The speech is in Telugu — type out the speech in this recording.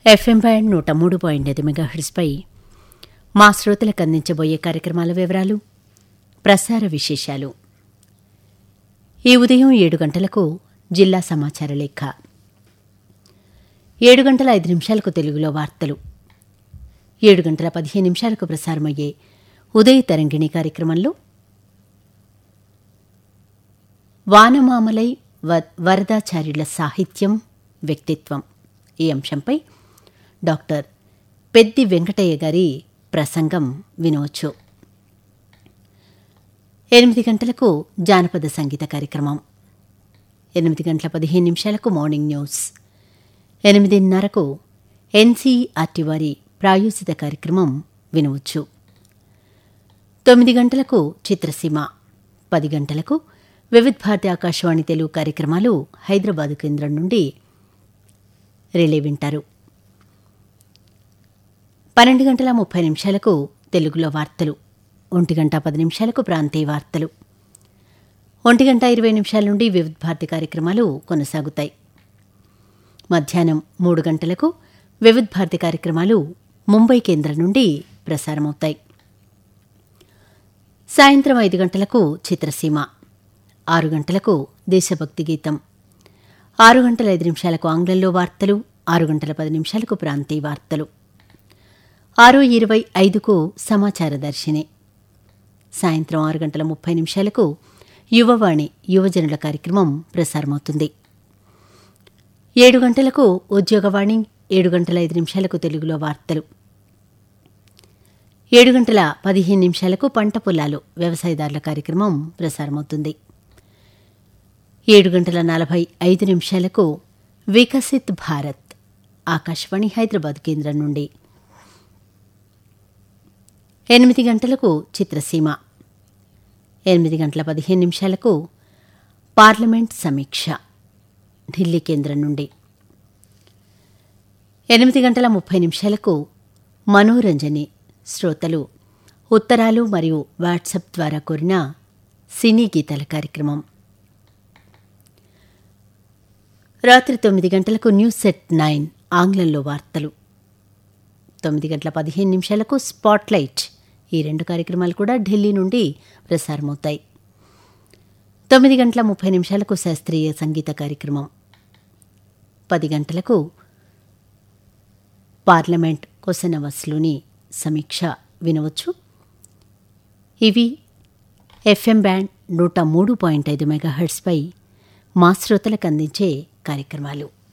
ఎఫ్ఎం బ్యాండ్ నూట మూడు పాయింట్ ఐదు మెగాహెడ్స్పై మా శ్రోతలకు అందించబోయే కార్యక్రమాల వివరాలు ప్రసార విశేషాలు ఈ ఉదయం ఏడు గంటలకు జిల్లా సమాచార లేఖ ఏడు గంటల ఐదు నిమిషాలకు తెలుగులో వార్తలు ఏడు గంటల పదిహేను నిమిషాలకు ప్రసారమయ్యే ఉదయ తరంగిణి కార్యక్రమంలో వానమామలై వ- వరదాచార్యుల సాహిత్యం వ్యక్తిత్వం ఈ అంశంపై డాక్టర్ పెద్ది వెంకటయ్య గారి ప్రసంగం వినవచ్చు ఎనిమిది గంటలకు జానపద సంగీత కార్యక్రమం ఎనిమిది గంటల పదిహేను నిమిషాలకు మార్నింగ్ న్యూస్ ఎనిమిదిన్నరకు ఎన్సీఆర్టీ వారి ప్రాయోజిత కార్యక్రమం వినవచ్చు తొమ్మిది గంటలకు చిత్రసీమ పది గంటలకు వివిధ్ భారతి ఆకాశవాణి తెలుగు కార్యక్రమాలు హైదరాబాదు కేంద్రం నుండి రిలే వింటారు పన్నెండు గంటల ముప్పై నిమిషాలకు తెలుగులో వార్తలు ఒంటి గంట పది నిమిషాలకు ప్రాంతీయ వార్తలు ఒంటి గంట ఇరవై నిమిషాల నుండి వివిధ భారతి కార్యక్రమాలు కొనసాగుతాయి మధ్యాహ్నం మూడు గంటలకు వివిధ భారతి కార్యక్రమాలు ముంబై కేంద్రం నుండి ప్రసారమవుతాయి సాయంత్రం ఐదు గంటలకు చిత్రసీమ ఆరు గంటలకు దేశభక్తి గీతం ఆరు గంటల ఐదు నిమిషాలకు ఆంగ్లంలో వార్తలు ఆరు గంటల పది నిమిషాలకు ప్రాంతీయ వార్తలు ఆరు ఇరవై ఐదుకు సమాచార దర్శిని సాయంత్రం ఆరు గంటల ముప్పై నిమిషాలకు యువవాణి యువజనుల కార్యక్రమం ప్రసారమవుతుంది ఏడు గంటలకు ఉద్యోగవాణి ఏడు గంటల ఐదు నిమిషాలకు తెలుగులో వార్తలు ఏడు గంటల పదిహేను నిమిషాలకు పంట పొలాలు వ్యవసాయదారుల కార్యక్రమం ప్రసారమవుతుంది ఏడు గంటల నలభై ఐదు నిమిషాలకు వికసిత్ భారత్ ఆకాశవాణి హైదరాబాద్ కేంద్రం నుండి ఎనిమిది గంటలకు చిత్రసీమ ఎనిమిది గంటల పదిహేను నిమిషాలకు పార్లమెంట్ సమీక్ష ఢిల్లీ కేంద్రం నుండి ఎనిమిది గంటల ముప్పై నిమిషాలకు మనోరంజని శ్రోతలు ఉత్తరాలు మరియు వాట్సాప్ ద్వారా కోరిన సినీ గీతాల కార్యక్రమం రాత్రి తొమ్మిది గంటలకు న్యూస్ సెట్ నైన్ ఆంగ్లంలో వార్తలు తొమ్మిది గంటల పదిహేను నిమిషాలకు స్పాట్లైట్ ఈ రెండు కార్యక్రమాలు కూడా ఢిల్లీ నుండి ప్రసారమవుతాయి తొమ్మిది గంటల ముప్పై నిమిషాలకు శాస్త్రీయ సంగీత కార్యక్రమం పది గంటలకు పార్లమెంట్ క్వశ్చన్ అవర్స్లోని సమీక్ష వినవచ్చు ఇవి ఎఫ్ఎం బ్యాండ్ నూట మూడు పాయింట్ ఐదు మెగాహెర్ట్స్పై మా శ్రోతలకు అందించే కార్యక్రమాలు